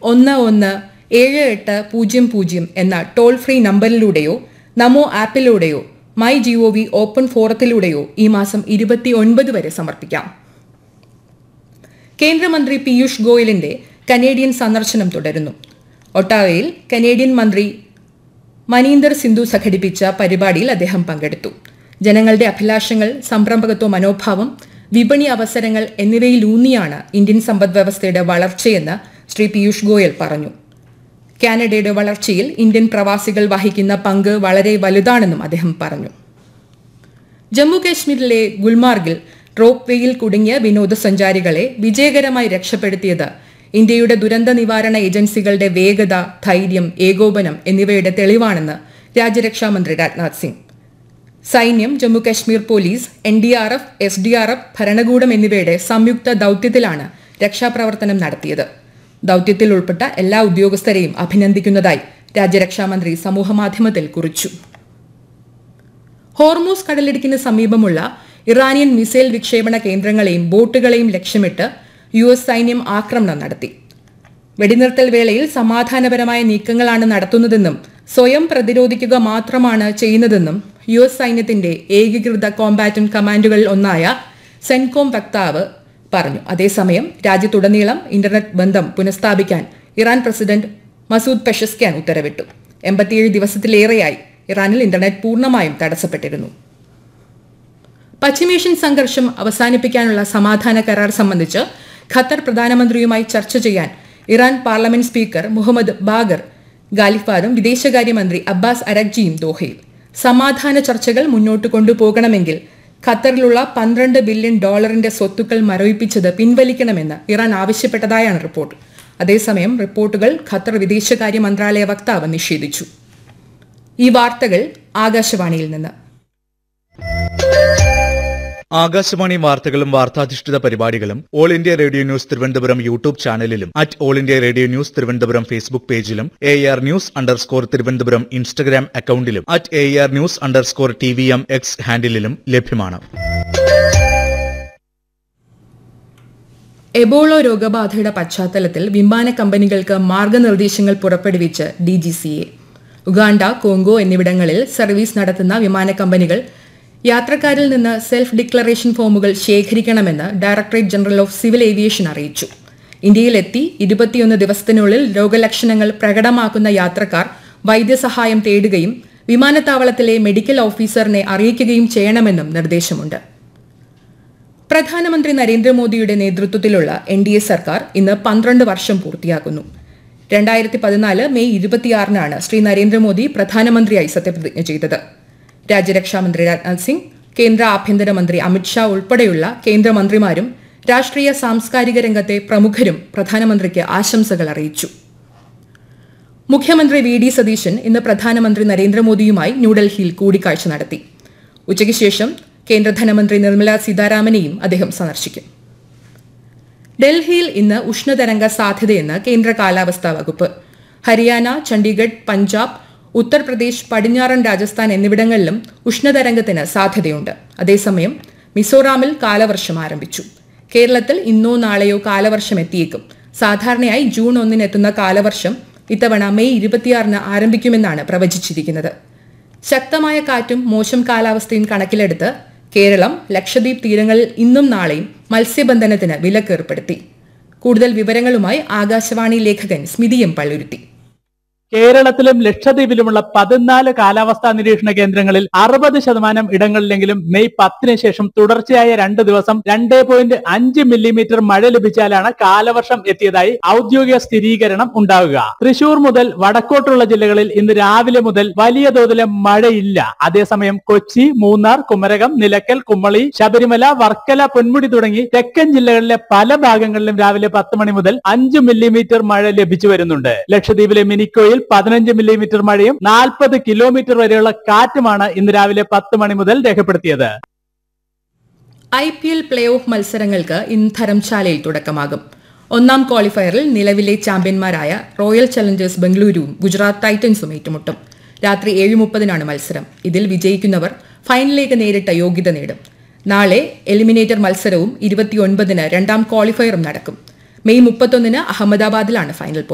ഒന്ന് ഒന്ന് ഏഴ് എട്ട് പൂജ്യം പൂജ്യം എന്ന ടോൾ ഫ്രീ നമ്പറിലൂടെയോ നമോ ആപ്പിലൂടെയോ മൈ ജിഒ വി ഓപ്പൺ ഫോറത്തിലൂടെയോ ഈ മാസം ഇരുപത്തി ഒൻപത് വരെ സമർപ്പിക്കാം കേന്ദ്രമന്ത്രി പീയൂഷ് ഗോയലിന്റെ കനേഡിയൻ സന്ദർശനം തുടരുന്നു ഒട്ടാവയിൽ കനേഡിയൻ മന്ത്രി മനീന്ദർ സിന്ധു സംഘടിപ്പിച്ച പരിപാടിയിൽ അദ്ദേഹം പങ്കെടുത്തു ജനങ്ങളുടെ അഭിലാഷങ്ങൾ സംരംഭകത്വ മനോഭാവം വിപണി അവസരങ്ങൾ എന്നിവയിലൂന്നിയാണ് ഇന്ത്യൻ സമ്പദ്വ്യവസ്ഥയുടെ വളർച്ചയെന്ന് ശ്രീ പീയൂഷ് ഗോയൽ പറഞ്ഞു കാനഡയുടെ വളർച്ചയിൽ ഇന്ത്യൻ പ്രവാസികൾ വഹിക്കുന്ന പങ്ക് വളരെ വലുതാണെന്നും അദ്ദേഹം പറഞ്ഞു ജമ്മു കാശ്മീരിലെ ഗുൽമാർഗിൽ റോപ്പ് വേയിൽ കുടുങ്ങിയ വിനോദസഞ്ചാരികളെ വിജയകരമായി രക്ഷപ്പെടുത്തിയത് ഇന്ത്യയുടെ ദുരന്ത നിവാരണ ഏജൻസികളുടെ വേഗത ധൈര്യം ഏകോപനം എന്നിവയുടെ തെളിവാണെന്ന് രാജ്യരക്ഷാമന്ത്രി രാജ്നാഥ് സിംഗ് സൈന്യം Jammu Kashmir police N D R F S D R F ഭരണകൂടം എന്നിവയുടെ സംയുക്ത ദൌത്യത്തിലാണ് രക്ഷാപ്രവർത്തനം നടത്തിയത് ദൌത്യത്തിൽ ഉൾപ്പെട്ട എല്ലാ ഉദ്യോഗസ്ഥരെയും അഭിനന്ദിക്കുന്നതായി രാജ്യരക്ഷാമന്ത്രി സമൂഹമാധ്യമത്തിൽ കുറിച്ചു ഹോർമൂസ് കടലിടുക്കിന് സമീപമുള്ള ഇറാനിയൻ മിസൈൽ വിക്ഷേപണ കേന്ദ്രങ്ങളെയും ബോട്ടുകളെയും ലക്ഷ്യമിട്ട് യു എസ് സൈന്യം ആക്രമണം നടത്തി വെടിനിർത്തൽ വേളയിൽ സമാധാനപരമായ നീക്കങ്ങളാണ് നടത്തുന്നതെന്നും സ്വയം പ്രതിരോധിക്കുക മാത്രമാണ് ചെയ്യുന്നതെന്നും യു എസ് സൈന്യത്തിന്റെ ഏകീകൃത കോമ്പാറ്റന്റ് കമാൻഡുകളിൽ ഒന്നായ സെൻകോം വക്താവ് പറഞ്ഞു അതേസമയം രാജ്യത്തുടനീളം ഇന്റർനെറ്റ് ബന്ധം പുനഃസ്ഥാപിക്കാൻ ഇറാൻ പ്രസിഡന്റ് മസൂദ് പെഷസ്ക്യാൻ ഉത്തരവിട്ടു എൺപത്തിയേഴ് ദിവസത്തിലേറെയായി ഇറാനിൽ ഇന്റർനെറ്റ് പൂർണ്ണമായും തടസ്സപ്പെട്ടിരുന്നു പശ്ചിമേഷ്യൻ സംഘർഷം അവസാനിപ്പിക്കാനുള്ള സമാധാന കരാർ സംബന്ധിച്ച് ഖത്തർ പ്രധാനമന്ത്രിയുമായി ചർച്ച ചെയ്യാൻ Iran parliament speaker Mohammad Bagher ഗാലിഫാദും വിദേശകാര്യമന്ത്രി അബ്ബാസ് അരഗ്ജിയും ദോഹയിൽ സമാധാന ചർച്ചകൾ മുന്നോട്ട് കൊണ്ടുപോകണമെങ്കിൽ ഖത്തറിലുള്ള പന്ത്രണ്ട് ബില്യൺ ഡോളറിന്റെ സ്വത്തുക്കൾ മരവിപ്പിച്ചത് പിൻവലിക്കണമെന്ന് ഇറാൻ ആവശ്യപ്പെട്ടതായാണ് റിപ്പോർട്ട് അതേസമയം റിപ്പോർട്ടുകൾ ഖത്തർ വിദേശകാര്യ മന്ത്രാലയ വക്താവ് നിഷേധിച്ചു ഈ വാർത്തകൾ ആകാശവാണിയിൽ നിന്ന് ആകാശവാണി വാർത്തകളും വാർത്താധിഷ്ഠിത പരിപാടികളും all India radio news Thiruvananthapuram YouTube ചാനലിലും at all India radio news Thiruvananthapuram Facebook പേജിലും A R news underscore Thiruvananthapuram Instagram അക്കൌണ്ടിലും at A R news underscore T V M X ഹാൻഡിലും ലഭ്യമാണ് എബോളോ രോഗബാധയുടെ പശ്ചാത്തലത്തിൽ വിമാന കമ്പനികൾക്ക് മാർഗനിർദ്ദേശങ്ങൾ പുറപ്പെടുവിച്ച് D G C A Uganda Congo എന്നിവിടങ്ങളിൽ സർവീസ് നടത്തുന്ന വിമാന കമ്പനികൾ യാത്രക്കാരിൽ നിന്ന് സെൽഫ് ഡിക്ലറേഷൻ ഫോമുകൾ ശേഖരിക്കണമെന്ന് directorate general of civil aviation അറിയിച്ചു ഇന്ത്യയിലെത്തി ഇരുപത്തിയൊന്ന് ദിവസത്തിനുള്ളിൽ രോഗലക്ഷണങ്ങൾ പ്രകടമാക്കുന്ന യാത്രക്കാർ വൈദ്യസഹായം തേടുകയും വിമാനത്താവളത്തിലെ മെഡിക്കൽ ഓഫീസറിനെ അറിയിക്കുകയും ചെയ്യണമെന്നും നിർദ്ദേശമുണ്ട് പ്രധാനമന്ത്രി നരേന്ദ്രമോദിയുടെ നേതൃത്വത്തിലുള്ള എൻ ഡി എ സർക്കാർ ഇന്ന് പന്ത്രണ്ട് വർഷം പൂർത്തിയാക്കുന്നു രണ്ടായിരത്തി പതിനാല് മെയ് ഇരുപത്തിയാറിനാണ് ശ്രീ നരേന്ദ്രമോദി പ്രധാനമന്ത്രിയായി സത്യപ്രതിജ്ഞ ചെയ്തത് രാജ്യരക്ഷാമന്ത്രി രാജ്നാഥ് സിംഗ് കേന്ദ്ര ആഭ്യന്തരമന്ത്രി അമിത്ഷാ ഉൾപ്പെടെയുള്ള കേന്ദ്രമന്ത്രിമാരും രാഷ്ട്രീയ സാംസ്കാരിക രംഗത്തെ പ്രമുഖരും പ്രധാനമന്ത്രിക്ക് ആശംസകൾ അറിയിച്ചു മുഖ്യമന്ത്രി വി ഡി സതീശൻ ഇന്ന് പ്രധാനമന്ത്രി നരേന്ദ്രമോദിയുമായി ന്യൂഡൽഹിയിൽ കൂടിക്കാഴ്ച നടത്തി ഉച്ചയ്ക്ക് ശേഷം കേന്ദ്ര ധനമന്ത്രി നിർമ്മല സീതാരാമനെയും അദ്ദേഹം സന്ദർശിക്കും ഡൽഹിയിൽ ഇന്ന് ഉഷ്ണതരംഗ സാധ്യതയെന്ന് കേന്ദ്ര കാലാവസ്ഥാ വകുപ്പ് ഹരിയാന ചണ്ഡീഗഡ് പഞ്ചാബ് ഉത്തർപ്രദേശ് പടിഞ്ഞാറൻ രാജസ്ഥാൻ എന്നിവിടങ്ങളിലും ഉഷ്ണതരംഗത്തിന് സാധ്യതയുണ്ട് അതേസമയം മിസോറാമിൽ കാലവർഷം ആരംഭിച്ചു കേരളത്തിൽ ഇന്നോ നാളെയോ കാലവർഷം എത്തിയേക്കും സാധാരണയായി ജൂൺ ഒന്നിന് എത്തുന്ന കാലവർഷം ഇത്തവണ മെയ് ഇരുപത്തിയാറിന് ആരംഭിക്കുമെന്നാണ് പ്രവചിച്ചിരിക്കുന്നത് ശക്തമായ കാറ്റും മോശം കാലാവസ്ഥയും കണക്കിലെടുത്ത് കേരളം ലക്ഷദ്വീപ് തീരങ്ങളിൽ ഇന്നും നാളെയും മത്സ്യബന്ധനത്തിന് വിലക്കേർപ്പെടുത്തി കൂടുതൽ വിവരങ്ങളുമായി ആകാശവാണി ലേഖകൻ സ്മിതിയും പള്ളുരുത്തി കേരളത്തിലും ലക്ഷദ്വീപിലുമുള്ള പതിനാല് കാലാവസ്ഥാ നിരീക്ഷണ കേന്ദ്രങ്ങളിൽ അറുപത് ശതമാനം ഇടങ്ങളിലെങ്കിലും മെയ് പത്തിന് ശേഷം തുടർച്ചയായ രണ്ട് ദിവസം രണ്ട് പോയിന്റ് അഞ്ച് മില്ലിമീറ്റർ മഴ ലഭിച്ചാലാണ് കാലവർഷം എത്തിയതായി ഔദ്യോഗിക സ്ഥിരീകരണം ഉണ്ടാവുക തൃശൂർ മുതൽ വടക്കോട്ടുള്ള ജില്ലകളിൽ ഇന്ന് രാവിലെ മുതൽ വലിയ തോതിലെ മഴയില്ല അതേസമയം കൊച്ചി മൂന്നാർ കുമരകം നിലക്കൽ കുമ്മളി ശബരിമല വർക്കല പൊന്മുടി തുടങ്ങി തെക്കൻ ജില്ലകളിലെ പല ഭാഗങ്ങളിലും രാവിലെ പത്ത് മണി മുതൽ അഞ്ച് മില്ലിമീറ്റർ മഴ ലഭിച്ചു വരുന്നുണ്ട് ലക്ഷദ്വീപിലെ മിനിക്കോയിൽ പതിനഞ്ച് മില്ലിമീറ്റർ മഴയും നാൽപ്പത് കിലോമീറ്റർ വരെയുള്ള കാറ്റുമാണ് ഇന്ന് രാവിലെ പത്ത് മണി മുതൽ രേഖപ്പെടുത്തിയത് I P L play off മത്സരങ്ങൾക്ക് ഇന്ന് ധരംശാലയിൽ തുടക്കമാകും ഒന്നാം ക്വാളിഫയറിൽ നിലവിലെ ചാമ്പ്യന്മാരായ റോയൽ ചലഞ്ചേഴ്സ് ബംഗളൂരുവും ഗുജറാത്ത് ടൈറ്റൻസും ഏറ്റുമുട്ടും രാത്രി ഏഴ് മുപ്പതിനാണ് മത്സരം ഇതിൽ വിജയിക്കുന്നവർ ഫൈനലിലേക്ക് നേരിട്ട യോഗ്യത നേടും നാളെ എലിമിനേറ്റർ മത്സരവും ഇരുപത്തിയൊൻപതിന് രണ്ടാം ക്വാളിഫയറും നടക്കും മെയ് മുപ്പത്തൊന്നിന് അഹമ്മദാബാദിലാണ് ഫൈനൽ